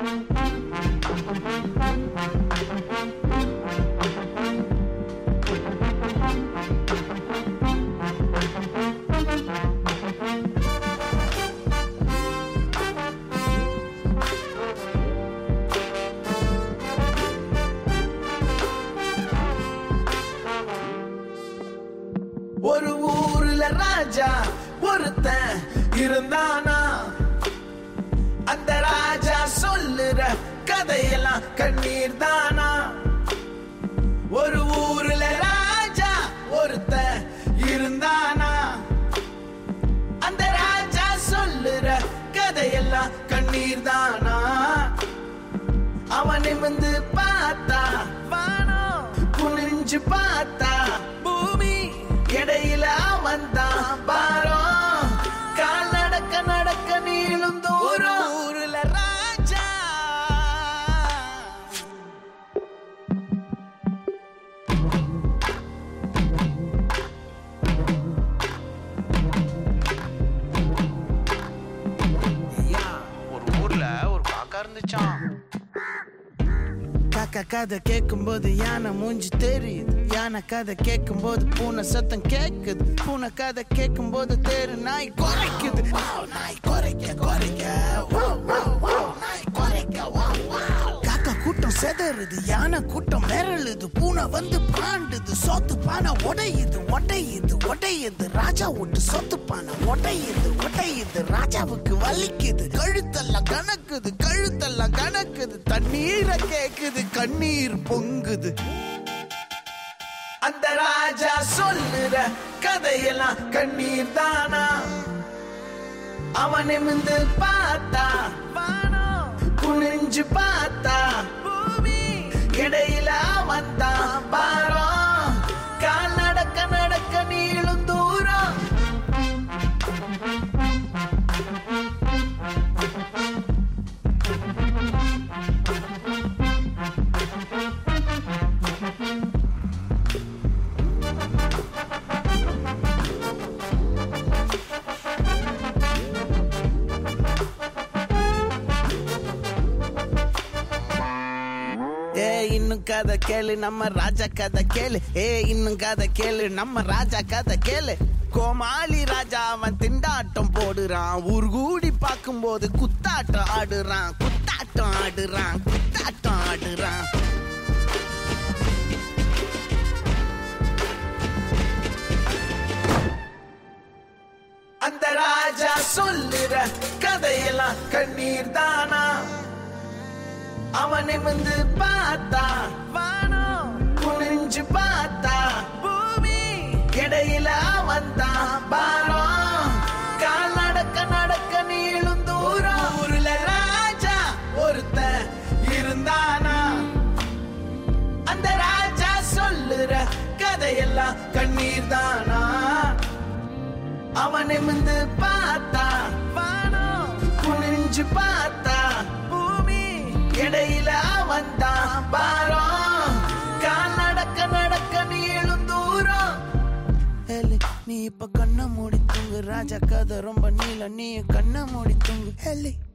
ஒரு ஊர்ல ராஜா ஒருத்தன் இருந்தானா அந்த ராஜா சொல்லுற கதையெல்லாம் கண்ணீர் தானா ஒரு ஊர்ல ராஜா ஒருத்தன் இருந்தானா அந்த ராஜா சொல்லுற கதையெல்லாம் கண்ணீர் தானா அவன் நிமிந்து பார்த்தா வானம் குனிஞ்சு பார்த்தா பூமி இடையில அவன் தான் பாரம் கால் நடக்க நடக்க நீளும் தூரம் ஊருல ராஜா ஒரு ஊர்ல ஒரு காக்கா இருந்துச்சான் காக்கா கதை கேட்கும்போது யானை மூஞ்சி தெரியுது யானை கதை கேட்கும்போது பூனை சத்தம் கேக்குது பூனை கதை கேட்கும்போது தேரு நாய் குறைக்குது Wow, நாய் குறைக்க குறைக்க Wow, wow, wow, நாய் குறைக்க wow, wow. காக்கா கூட்டம் செதறுது யானை கூட்டம் மிரளுது பூனை வந்து பாண்டுது சோத்து பானை உடையுது உடையுது உடையுது ராஜா விட்டு சொத்து பானை உடையுது உடையுது ராஜாவுக்கு வலிக்குது கழுத்தெல்லாம் கணக்குது கழுத்தெல்லாம் கணக்குது தண்ணீரை கேக்குது கண்ணீர் பொங்குது அந்த ராஜா சொல்லுற கதையெல்லாம் கண்ணீர் தானா அவன் நிமிந்து பார்த்தா வானம் குனிஞ்சு பார்த்தா பூமி இடையில அவன் தான் பாரம் கால் நடக்க நடக்க நீளும் தூரம் ஏ இன்னும் கதை கேளு நம்ம ராஜா கதை கேளு ஏ இன்னும் கதை கேளு நம்ம ராஜா கதை கேளு கோமாளி ராஜா அவன் திண்டாட்டம் போடுறான் ஊர் கூடி பார்க்கும்போது குத்தாட்டம் ஆடுறான் குத்தாட்டம் ஆடுறான் குத்தாட்டம் ஆடுறான் அந்த ராஜா சொல்லுற கதையெல்லாம் கண்ணீர் தானா அவன் நிமிந்து பார்த்தா வானம் குனிஞ்சு பார்த்தா பூமி இடையில அவன் தான் பாரம் கால் நடக்க நடக்க நீளும் தூரம் ஊர்ல ராஜா ஒருத்தன் இருந்தானா அந்த ராஜா சொல்லுற கதையெல்லாம் கண்ணீர் தானா அவன் நிமிந்து பார்த்தா வானம் குனிஞ்சு பார்த்தா பூமி இடையில அவன் தான் பாரம் கால் நடக்க நடக்க நீளும் தூரம் ஏலு, நீ இப்ப கண்ண மூடி தூங்கு ராஜா கதை ரொம்ப நீள நீ கண்ண மூடி தூங்கு ஏலி